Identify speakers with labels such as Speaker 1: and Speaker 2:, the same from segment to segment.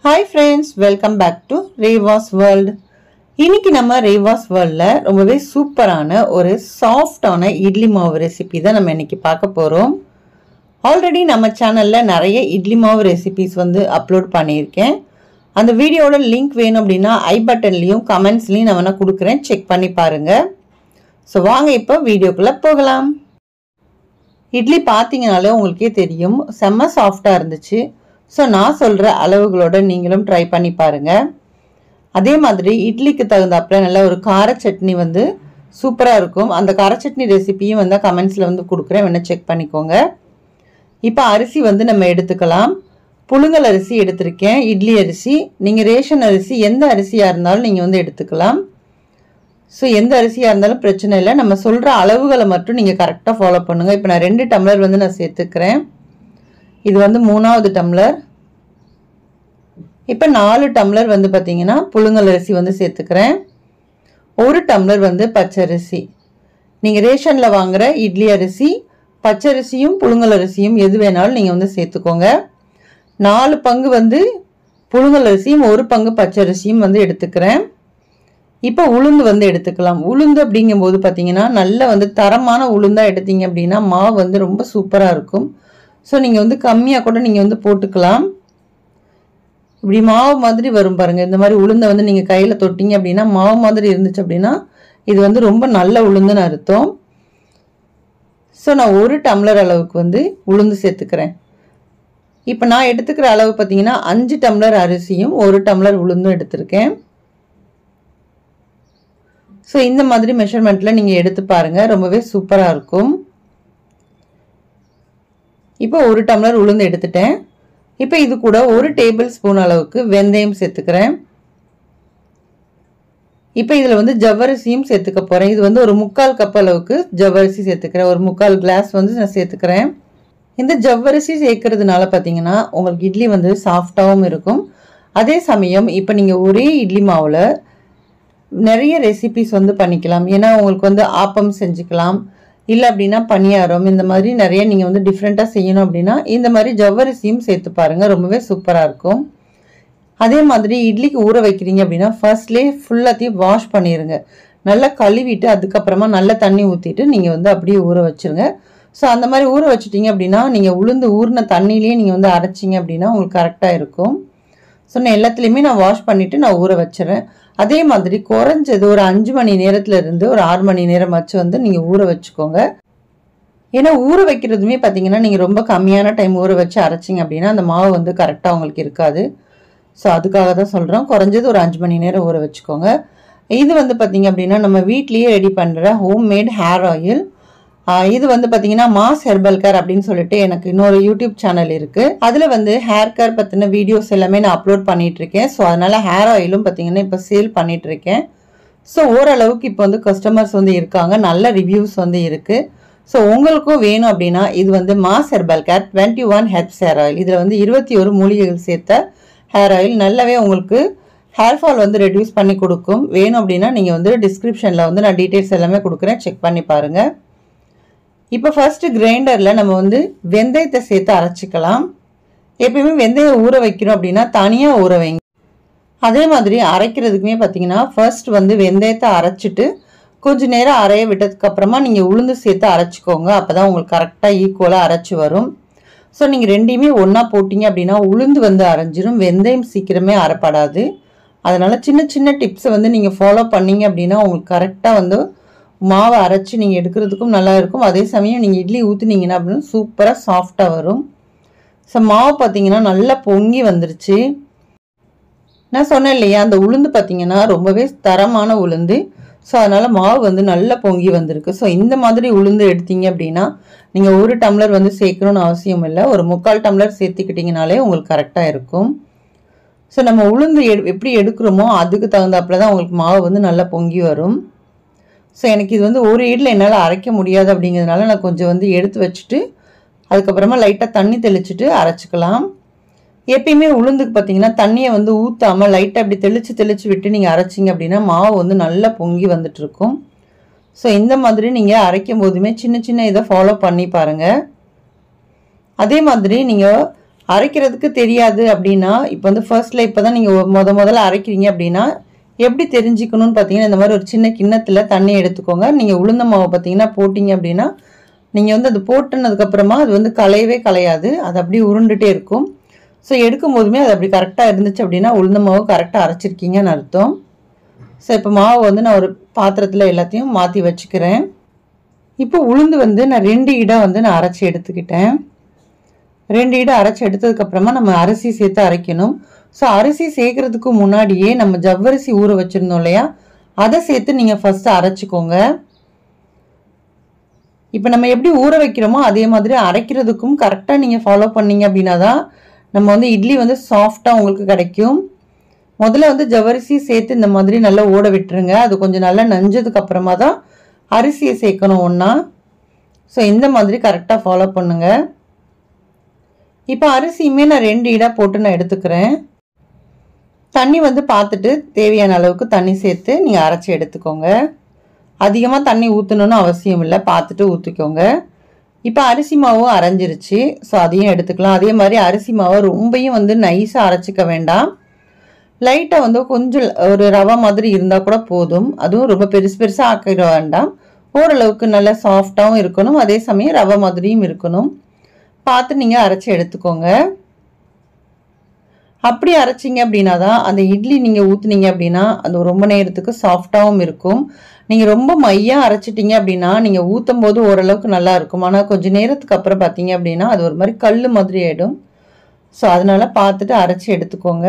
Speaker 1: hi friends welcome back to Reva's world இன்னைக்கு நம்ம ரேவாஸ் வேர்ல்டில் ரொம்பவே சூப்பரான ஒரு சாஃப்டான இட்லி மாவு ரெசிபி தான் நம்ம இன்னைக்கு பார்க்க போகிறோம் ஆல்ரெடி நம்ம சேனலில் நிறைய இட்லி மாவு ரெசிபிஸ் வந்து அப்லோட் பண்ணியிருக்கேன் அந்த வீடியோட லிங்க் வேணும் அப்படின்னா ஐ பட்டன்லேயும் கமெண்ட்ஸ்லையும் நான் வேணால் கொடுக்குறேன் செக் பண்ணி பாருங்கள் ஸோ வாங்க இப்போ வீடியோக்குள்ளே போகலாம் இட்லி பார்த்தீங்கனாலே உங்களுக்கே தெரியும் செம்ம சாஃப்டாக இருந்துச்சு ஸோ நான் சொல்கிற அளவுகளோட நீங்களும் ட்ரை பண்ணி பாருங்கள் அதே மாதிரி இட்லிக்கு தகுந்தாப்புல நல்ல ஒரு கார சட்னி வந்து சூப்பராக இருக்கும் அந்த கார சட்னி ரெசிபியும் வந்து கமெண்ட்ஸில் வந்து கொடுக்குறேன் வேணால் செக் பண்ணிக்கோங்க இப்போ அரிசி வந்து நம்ம எடுத்துக்கலாம் புழுங்கல் அரிசி எடுத்திருக்கேன் இட்லி அரிசி நீங்கள் ரேஷன் அரிசி எந்த அரிசியாக இருந்தாலும் நீங்கள் வந்து எடுத்துக்கலாம் ஸோ எந்த அரிசியாக இருந்தாலும் பிரச்சனை இல்லை நம்ம சொல்கிற அளவுகளை மட்டும் நீங்கள் கரெக்டாக ஃபாலோ பண்ணுங்கள் இப்போ நான் ரெண்டு டம்ளர் வந்து நான் சேர்த்துக்கிறேன் இது வந்து மூணாவது டம்ளர் இப்போ நாலு டம்ளர் வந்து பார்த்தீங்கன்னா புழுங்கல் அரிசி வந்து சேர்த்துக்கிறேன் ஒரு டம்ளர் வந்து பச்சரிசி நீங்கள் ரேஷனில் வாங்குகிற இட்லி அரிசி பச்சரிசியும் புழுங்கல் அரிசியும் எது வேணாலும் நீங்கள் வந்து சேர்த்துக்கோங்க நாலு பங்கு வந்து புழுங்கல் அரிசியும் ஒரு பங்கு பச்சரிசியும் வந்து எடுத்துக்கிறேன் இப்போ உளுந்து வந்து எடுத்துக்கலாம் உளுந்து அப்படிங்கும்போது பார்த்தீங்கன்னா நல்ல வந்து தரமான உளுந்தாக எடுத்தீங்க அப்படின்னா மாவு வந்து ரொம்ப சூப்பராக இருக்கும் ஸோ நீங்கள் வந்து கம்மியாக கூட நீங்கள் வந்து போட்டுக்கலாம் இப்படி மாவு மாதிரி வரும் பாருங்கள் இந்த மாதிரி உளுந்தை வந்து நீங்கள் கையில் தொட்டிங்க அப்படின்னா மாவு மாதிரி இருந்துச்சு அப்படின்னா இது வந்து ரொம்ப நல்ல உளுந்துன்னு அர்த்தம் ஸோ நான் ஒரு டம்ளர் அளவுக்கு வந்து உளுந்து சேர்த்துக்கிறேன் இப்போ நான் எடுத்துக்கிற அளவு பார்த்தீங்கன்னா அஞ்சு டம்ளர் அரிசியும் ஒரு டம்ளர் உளுந்தும் எடுத்திருக்கேன் ஸோ இந்த மாதிரி மெஷர்மெண்ட்டில் நீங்கள் எடுத்து பாருங்கள் ரொம்பவே சூப்பராக இருக்கும் இப்போ ஒரு டம்ளர் உளுந்து எடுத்துட்டேன் இப்போ இது கூட ஒரு டேபிள் ஸ்பூன் அளவுக்கு வெந்தயம் சேர்த்துக்கிறேன் இப்போ இதில் வந்து ஜவ்வரிசியும் சேர்த்துக்க போகிறேன் இது வந்து ஒரு முக்கால் கப் அளவுக்கு ஜவ்வரிசி சேர்த்துக்கிறேன் ஒரு முக்கால் கிளாஸ் வந்து நான் சேர்த்துக்கிறேன் இந்த ஜவ்வரிசி சேர்க்கறதுனால பார்த்தீங்கன்னா உங்களுக்கு இட்லி வந்து சாஃப்டாகவும் இருக்கும் அதே சமயம் இப்போ நீங்கள் ஒரே இட்லி மாவில் நிறைய ரெசிபிஸ் வந்து பண்ணிக்கலாம் ஏன்னா உங்களுக்கு வந்து ஆப்பம் செஞ்சுக்கலாம் இல்லை அப்படின்னா பணியாரம் இந்த மாதிரி நிறைய நீங்கள் வந்து டிஃப்ரெண்ட்டாக செய்யணும் அப்படின்னா இந்த மாதிரி ஜவ்வரிசியும் சேர்த்து பாருங்கள் ரொம்பவே சூப்பராக இருக்கும் அதே மாதிரி இட்லிக்கு ஊற வைக்கிறீங்க அப்படின்னா ஃபர்ஸ்ட்லேயே ஃபுல்லாத்தையும் வாஷ் பண்ணிடுங்க நல்லா கழுவிட்டு அதுக்கப்புறமா நல்ல தண்ணி ஊற்றிட்டு நீங்கள் வந்து அப்படியே ஊற வச்சுருங்க ஸோ அந்த மாதிரி ஊற வச்சுட்டீங்க அப்படின்னா நீங்கள் உளுந்து ஊறின தண்ணியிலேயே நீங்கள் வந்து அரைச்சிங்க அப்படின்னா உங்களுக்கு கரெக்டாக இருக்கும் ஸோ நான் எல்லாத்துலேயுமே நான் வாஷ் பண்ணிவிட்டு நான் ஊற வச்சுறேன் அதே மாதிரி குறைஞ்சது ஒரு அஞ்சு மணி நேரத்துல இருந்து ஒரு ஆறு மணி நேரம் வச்சு வந்து நீங்கள் ஊற வச்சுக்கோங்க ஏன்னா ஊற வைக்கிறதுமே பார்த்தீங்கன்னா நீங்கள் ரொம்ப கம்மியான டைம் ஊற வச்சு அரைச்சிங்க அப்படின்னா அந்த மாவு வந்து கரெக்டாக உங்களுக்கு இருக்காது ஸோ அதுக்காக தான் சொல்கிறோம் குறைஞ்சது ஒரு அஞ்சு மணி நேரம் ஊற வச்சுக்கோங்க இது வந்து பார்த்தீங்க அப்படின்னா நம்ம வீட்லேயே ரெடி பண்ணுற ஹோம் மேட் ஹேர் ஆயில் இது வந்து பார்த்தீங்கன்னா மாஸ் ஹெர்பல் கேர் அப்படின்னு சொல்லிட்டு எனக்கு இன்னொரு யூடியூப் சேனல் இருக்குது அதில் வந்து ஹேர் கேர் பற்றின வீடியோஸ் எல்லாமே நான் அப்லோட் பண்ணிட்டு இருக்கேன் ஸோ அதனால் ஹேர் ஆயிலும் பார்த்தீங்கன்னா இப்போ சேல் பண்ணிட்டு இருக்கேன் ஸோ ஓரளவுக்கு இப்போ வந்து கஸ்டமர்ஸ் வந்து இருக்காங்க நல்ல ரிவ்யூஸ் வந்து இருக்குது ஸோ உங்களுக்கும் வேணும் அப்படின்னா இது வந்து Mass herbal care twenty one herbs hair oil இதில் வந்து இருபத்தி ஒரு மூலிகைகள் சேர்த்த ஹேர் ஆயில் நல்லாவே உங்களுக்கு ஹேர் ஃபால் வந்து ரெடியூஸ் பண்ணி கொடுக்கும் வேணும் அப்படின்னா நீங்கள் வந்து டிஸ்கிரிப்ஷனில் வந்து நான் டீட்டெயில்ஸ் எல்லாமே கொடுக்குறேன் செக் பண்ணி பாருங்கள் இப்போ ஃபர்ஸ்ட் கிரைண்டரில் நம்ம வந்து வெந்தயத்தை சேர்த்து அரைச்சிக்கலாம் எப்பயுமே வெந்தயம் ஊற வைக்கிறோம் அப்படின்னா தனியாக ஊற வைங்க அதே மாதிரி அரைக்கிறதுக்குமே பார்த்தீங்கன்னா ஃபர்ஸ்ட் வந்து வெந்தயத்தை அரைச்சிட்டு கொஞ்ச நேரம் அரைய விட்டதுக்கு அப்புறமா நீங்கள் உளுந்து சேர்த்து அரைச்சிக்கோங்க அப்போ தான் உங்களுக்கு கரெக்டாக ஈக்குவலாக அரைச்சி வரும் ஸோ நீங்கள் ரெண்டையுமே ஒன்றா போட்டிங்க அப்படின்னா உளுந்து வந்து அரைஞ்சிரும் வெந்தயம் சீக்கிரமே அரைப்படாது அதனால் சின்ன சின்ன டிப்ஸை வந்து நீங்கள் ஃபாலோ பண்ணீங்க அப்படின்னா உங்களுக்கு கரெக்டாக வந்து மாவை அரைச்சி நீங்கள் எடுக்கிறதுக்கும் நல்லா இருக்கும் அதே சமயம் நீங்கள் இட்லி ஊற்றுனீங்கன்னா அப்படின்னு சூப்பராக சாஃப்டாக வரும் ஸோ மாவு பார்த்தீங்கன்னா நல்லா பொங்கி வந்துருச்சு நான் சொன்னேன் இல்லையா அந்த உளுந்து பார்த்தீங்கன்னா ரொம்பவே தரமான உளுந்து ஸோ அதனால் மாவு வந்து நல்லா பொங்கி வந்திருக்கு ஸோ இந்த மாதிரி உளுந்து எடுத்தீங்க அப்படின்னா நீங்கள் ஒரு டம்ளர் வந்து சேர்க்கணும்னு அவசியம் இல்லை ஒரு முக்கால் டம்ளர் சேர்த்துக்கிட்டிங்கனாலே உங்களுக்கு கரெக்டாக இருக்கும் ஸோ நம்ம உளுந்து எடு எப்படி எடுக்கிறோமோ அதுக்கு தகுந்தாப்புல தான் உங்களுக்கு மாவு வந்து நல்லா பொங்கி வரும் ஸோ எனக்கு இது வந்து ஒரு ஈடில் என்னால் அரைக்க முடியாது அப்படிங்கிறதுனால நான் கொஞ்சம் வந்து எடுத்து வச்சுட்டு அதுக்கப்புறமா லைட்டாக தண்ணி தெளிச்சுட்டு அரைச்சிக்கலாம் எப்பயுமே உளுந்துக்கு பார்த்தீங்கன்னா தண்ணியை வந்து ஊற்றாமல் லைட்டாக அப்படி தெளித்து தெளித்து விட்டு நீங்கள் அரைச்சிங்க அப்படின்னா மாவு வந்து நல்லா பொங்கி வந்துட்டுருக்கும் ஸோ இந்த மாதிரி நீங்கள் அரைக்கும் போதுமே சின்ன சின்ன இதை ஃபாலோ பண்ணி பாருங்கள் அதே மாதிரி நீங்கள் அரைக்கிறதுக்கு தெரியாது அப்படின்னா இப்போ வந்து ஃபர்ஸ்ட்டில் இப்போ தான் நீங்கள் முத முதல்ல அரைக்கிறீங்க அப்படின்னா எப்படி தெரிஞ்சுக்கணும்னு பார்த்தீங்கன்னா இந்த மாதிரி ஒரு சின்ன கிண்ணத்தில் தண்ணி எடுத்துக்கோங்க நீங்கள் உளுந்த மாவு பார்த்தீங்கன்னா போட்டிங்க அப்படின்னா நீங்கள் வந்து அது போட்டுனதுக்கப்புறமா அது வந்து கலையவே கலையாது அது அப்படியே உருண்டுட்டே இருக்கும் ஸோ எடுக்கும் போதுமே அது அப்படி கரெக்டாக இருந்துச்சு அப்படின்னா உளுந்த மாவு கரெக்டாக அரைச்சிருக்கீங்கன்னு அர்த்தம் ஸோ இப்போ மாவு வந்து நான் ஒரு பாத்திரத்தில் எல்லாத்தையும் மாற்றி வச்சுக்கிறேன் இப்போ உளுந்து வந்து நான் ரெண்டு இடம் வந்து நான் அரைச்சி எடுத்துக்கிட்டேன் ரெண்டு இடம் அரைச்சி எடுத்ததுக்கப்புறமா நம்ம அரிசி சேர்த்து அரைக்கணும் ஸோ அரிசி சேர்க்கறதுக்கு முன்னாடியே நம்ம ஜவ்வரிசி ஊற வச்சுருந்தோம் இல்லையா அதை சேர்த்து நீங்கள் ஃபஸ்ட்டு அரைச்சிக்கோங்க இப்போ நம்ம எப்படி ஊற வைக்கிறோமோ அதே மாதிரி அரைக்கிறதுக்கும் கரெக்டாக நீங்கள் ஃபாலோ பண்ணீங்க அப்படின்னா தான் நம்ம வந்து இட்லி வந்து சாஃப்டாக உங்களுக்கு கிடைக்கும் முதல்ல வந்து ஜவ்வரிசி சேர்த்து இந்த மாதிரி நல்லா ஓட விட்டுருங்க அது கொஞ்சம் நல்லா நஞ்சதுக்கு அப்புறமா தான் அரிசியை சேர்க்கணும் ஒன்றா ஸோ இந்த மாதிரி கரெக்டாக ஃபாலோ பண்ணுங்க இப்போ அரிசியுமே நான் ரெண்டு இடாக போட்டு நான் எடுத்துக்கிறேன் தண்ணி வந்து பார்த்துட்டு தேவையான அளவுக்கு தண்ணி சேர்த்து நீங்கள் அரைச்சி எடுத்துக்கோங்க அதிகமாக தண்ணி ஊற்றணும்னு அவசியம் இல்லை பார்த்துட்டு ஊற்றிக்கோங்க இப்போ அரிசி மாவும் அரைஞ்சிருச்சு ஸோ அதையும் எடுத்துக்கலாம் அதே மாதிரி அரிசி மாவை ரொம்பையும் வந்து நைஸாக அரைச்சிக்க வேண்டாம் லைட்டாக வந்து கொஞ்சம் ஒரு ரவை மாதிரி இருந்தால் கூட போதும் அதுவும் ரொம்ப பெருசு பெருசாக ஆக்கிட வேண்டாம் ஓரளவுக்கு நல்ல சாஃப்டாகவும் இருக்கணும் அதே சமயம் ரவை மாதிரியும் இருக்கணும் பார்த்து நீங்கள் அரைச்சி எடுத்துக்கோங்க அப்படி அரைச்சிங்க அப்படின்னா தான் அந்த இட்லி நீங்கள் ஊற்றுனீங்க அப்படின்னா அது ரொம்ப நேரத்துக்கு சாஃப்டாகவும் இருக்கும் நீங்கள் ரொம்ப மையாக அரைச்சிட்டிங்க அப்படின்னா நீங்கள் ஊற்றும் போது ஓரளவுக்கு நல்லா இருக்கும் ஆனால் கொஞ்சம் நேரத்துக்கு அப்புறம் பார்த்தீங்க அப்படின்னா அது ஒரு மாதிரி கல் மாதிரி ஆகிடும் ஸோ அதனால் பார்த்துட்டு அரைச்சி எடுத்துக்கோங்க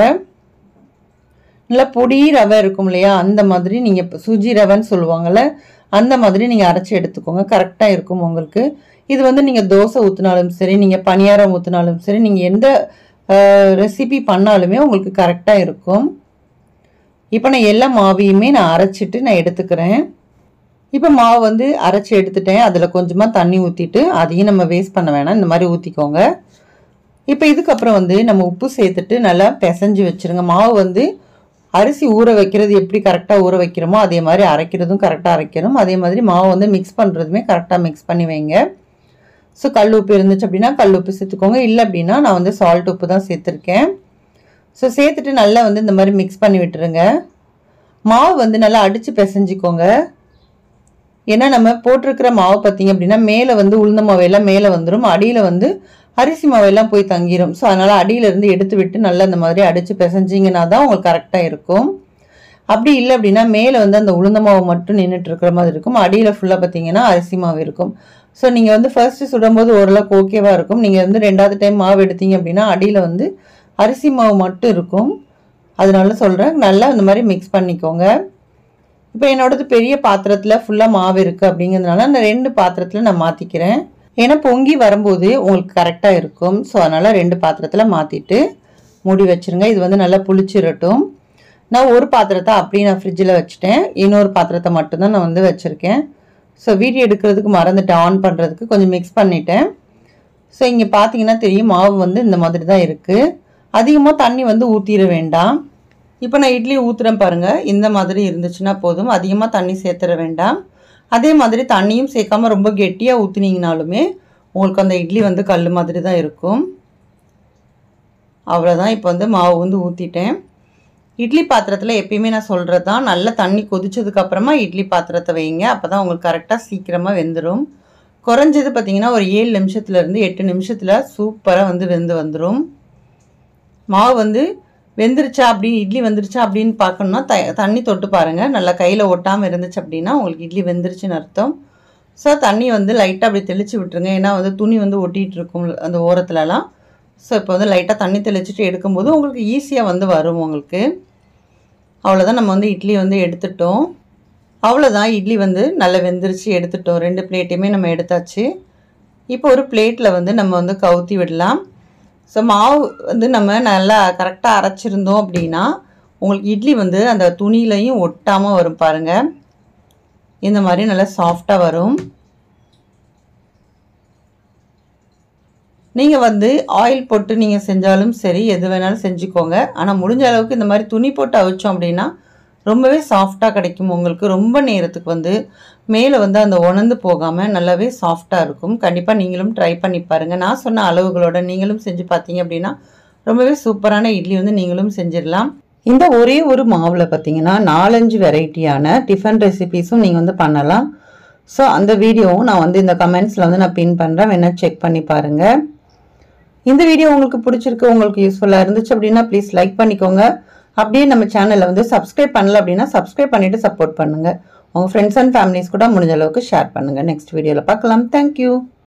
Speaker 1: நல்லா பொடி ரவை இருக்கும் இல்லையா அந்த மாதிரி நீங்கள் இப்போ சுஜி ரவைன்னு சொல்லுவாங்கள்ல அந்த மாதிரி நீங்கள் அரைச்சி எடுத்துக்கோங்க கரெக்டாக இருக்கும் உங்களுக்கு இது வந்து நீங்கள் தோசை ஊற்றினாலும் சரி நீங்கள் பணியாரம் ஊற்றினாலும் சரி நீங்கள் எந்த ரெசிபி பண்ணாலுமே உங்களுக்கு கரெக்டாக இருக்கும் இப்போ நான் எல்லா மாவையுமே நான் அரைச்சிட்டு நான் எடுத்துக்கிறேன் இப்போ மாவு வந்து அரைச்சி எடுத்துட்டேன் அதில் கொஞ்சமாக தண்ணி ஊற்றிட்டு அதையும் நம்ம வேஸ்ட் பண்ண வேணாம் இந்த மாதிரி ஊற்றிக்கோங்க இப்போ இதுக்கப்புறம் வந்து நம்ம உப்பு சேர்த்துட்டு நல்லா பிசைஞ்சு வச்சுருங்க மாவு வந்து அரிசி ஊற வைக்கிறது எப்படி கரெக்டாக ஊற வைக்கிறோமோ அதே மாதிரி அரைக்கிறதும் கரெக்டாக அரைக்கணும் அதே மாதிரி மாவு வந்து மிக்ஸ் பண்ணுறதுமே கரெக்டாக மிக்ஸ் பண்ணி வைங்க ஸோ கல் உப்பு இருந்துச்சு அப்படின்னா கல் உப்பு சேர்த்துக்கோங்க இல்லை அப்படின்னா நான் வந்து சால்ட் உப்பு தான் சேர்த்துருக்கேன் ஸோ சேர்த்துட்டு நல்லா வந்து இந்த மாதிரி மிக்ஸ் பண்ணி விட்டுருங்க மாவு வந்து நல்லா அடித்து பிசைஞ்சிக்கோங்க ஏன்னா நம்ம போட்டிருக்கிற மாவு பார்த்தீங்க அப்படின்னா மேலே வந்து உளுந்த மாவு எல்லாம் மேலே வந்துடும் அடியில் வந்து அரிசி மாவெல்லாம் போய் தங்கிடும் ஸோ அதனால் அடியிலேருந்து எடுத்து விட்டு நல்லா இந்த மாதிரி அடித்து பிசைஞ்சிங்கன்னா தான் உங்களுக்கு கரெக்டாக இருக்கும் அப்படி இல்லை அப்படின்னா மேலே வந்து அந்த உளுந்த மாவு மட்டும் நின்றுட்டு இருக்கிற மாதிரி இருக்கும் அடியில் ஃபுல்லாக பார்த்தீங்கன்னா அரிசி மாவு இருக்கும் ஸோ நீங்கள் வந்து ஃபர்ஸ்ட்டு சுடும்போது ஓரளவுக்கு ஓகேவாக இருக்கும் நீங்கள் வந்து ரெண்டாவது டைம் மாவு எடுத்தீங்க அப்படின்னா அடியில் வந்து அரிசி மாவு மட்டும் இருக்கும் அதனால சொல்கிறேன் நல்லா இந்த மாதிரி மிக்ஸ் பண்ணிக்கோங்க இப்போ என்னோடது பெரிய பாத்திரத்தில் ஃபுல்லாக மாவு இருக்குது அப்படிங்கிறதுனால நான் ரெண்டு பாத்திரத்தில் நான் மாற்றிக்கிறேன் ஏன்னா பொங்கி வரும்போது உங்களுக்கு கரெக்டாக இருக்கும் ஸோ அதனால் ரெண்டு பாத்திரத்தில் மாற்றிட்டு மூடி வச்சுருங்க இது வந்து நல்லா புளிச்சிரட்டும் நான் ஒரு பாத்திரத்தை அப்படியே நான் ஃப்ரிட்ஜில் வச்சுட்டேன் இன்னொரு பாத்திரத்தை மட்டும்தான் நான் வந்து வச்சுருக்கேன் ஸோ வீடியோ எடுக்கிறதுக்கு மறந்துட்டு ஆன் பண்ணுறதுக்கு கொஞ்சம் மிக்ஸ் பண்ணிட்டேன் ஸோ இங்கே பார்த்தீங்கன்னா தெரியும் மாவு வந்து இந்த மாதிரி தான் இருக்குது அதிகமாக தண்ணி வந்து ஊற்றிட வேண்டாம் இப்போ நான் இட்லி ஊற்றுறேன் பாருங்கள் இந்த மாதிரி இருந்துச்சுன்னா போதும் அதிகமாக தண்ணி சேர்த்துட வேண்டாம் அதே மாதிரி தண்ணியும் சேர்க்காம ரொம்ப கெட்டியாக ஊற்றுனீங்கனாலுமே உங்களுக்கு அந்த இட்லி வந்து கல் மாதிரி தான் இருக்கும் அவ்வளோதான் இப்போ வந்து மாவு வந்து ஊற்றிட்டேன் இட்லி பாத்திரத்தில் எப்பயுமே நான் சொல்கிறது தான் நல்லா தண்ணி கொதிச்சதுக்கு அப்புறமா இட்லி பாத்திரத்தை வைங்க அப்போ தான் உங்களுக்கு கரெக்டாக சீக்கிரமாக வெந்துடும் குறைஞ்சது பார்த்தீங்கன்னா ஒரு ஏழு நிமிஷத்துலேருந்து எட்டு நிமிஷத்தில் சூப்பராக வந்து வெந்து வந்துடும் மாவு வந்து வெந்துருச்சா அப்படின்னு இட்லி வெந்துருச்சா அப்படின்னு பார்க்கணுன்னா த தண்ணி தொட்டு பாருங்கள் நல்லா கையில் ஒட்டாமல் இருந்துச்சு அப்படின்னா உங்களுக்கு இட்லி வெந்துருச்சுன்னு அர்த்தம் ஸோ தண்ணி வந்து லைட்டாக அப்படி தெளித்து விட்டுருங்க ஏன்னா வந்து துணி வந்து ஒட்டிகிட்டு இருக்கும் அந்த ஓரத்துலலாம் ஸோ இப்போ வந்து லைட்டாக தண்ணி தெளிச்சிட்டு எடுக்கும்போது உங்களுக்கு ஈஸியாக வந்து வரும் உங்களுக்கு அவ்வளோதான் நம்ம வந்து இட்லி வந்து எடுத்துட்டோம் அவ்வளோதான் இட்லி வந்து நல்லா வெந்துருச்சு எடுத்துட்டோம் ரெண்டு பிளேட்டையுமே நம்ம எடுத்தாச்சு இப்போ ஒரு பிளேட்டில் வந்து நம்ம வந்து கவுத்தி விடலாம் ஸோ மாவு வந்து நம்ம நல்லா கரெக்டாக அரைச்சிருந்தோம் அப்படின்னா உங்களுக்கு இட்லி வந்து அந்த துணியிலையும் ஒட்டாமல் வரும் பாருங்கள் இந்த மாதிரி நல்லா சாஃப்டாக வரும் நீங்கள் வந்து ஆயில் போட்டு நீங்கள் செஞ்சாலும் சரி எது வேணாலும் செஞ்சுக்கோங்க ஆனால் முடிஞ்ச அளவுக்கு இந்த மாதிரி துணி போட்டு அவிச்சோம் அப்படின்னா ரொம்பவே சாஃப்டாக கிடைக்கும் உங்களுக்கு ரொம்ப நேரத்துக்கு வந்து மேலே வந்து அந்த உணர்ந்து போகாமல் நல்லாவே சாஃப்டாக இருக்கும் கண்டிப்பாக நீங்களும் ட்ரை பண்ணி பாருங்கள் நான் சொன்ன அளவுகளோட நீங்களும் செஞ்சு பார்த்தீங்க அப்படின்னா ரொம்பவே சூப்பரான இட்லி வந்து நீங்களும் செஞ்சிடலாம் இந்த ஒரே ஒரு மாவில் பார்த்தீங்கன்னா நாலஞ்சு வெரைட்டியான டிஃபன் ரெசிபீஸும் நீங்கள் வந்து பண்ணலாம் ஸோ அந்த வீடியோவும் நான் வந்து இந்த கமெண்ட்ஸில் வந்து நான் பின் பண்ணுறேன் வேணால் செக் பண்ணி பாருங்கள் இந்த வீடியோ உங்களுக்கு பிடிச்சிருக்கு உங்களுக்கு யூஸ்ஃபுல்லாக இருந்துச்சு அப்படின்னா ப்ளீஸ் லைக் பண்ணிக்கோங்க அப்படியே நம்ம சேனலை வந்து சப்ஸ்கிரைப் பண்ணல அப்படின்னா சப்ஸ்கிரைப் பண்ணிவிட்டு சப்போர்ட் பண்ணுங்கள் உங்கள் ஃப்ரெண்ட்ஸ் அண்ட் ஃபேமிலிஸ் கூட முடிஞ்ச அளவுக்கு ஷேர் பண்ணுங்கள் நெக்ஸ்ட் வீடியோவில் பார்க்கலாம் தேங்க்யூ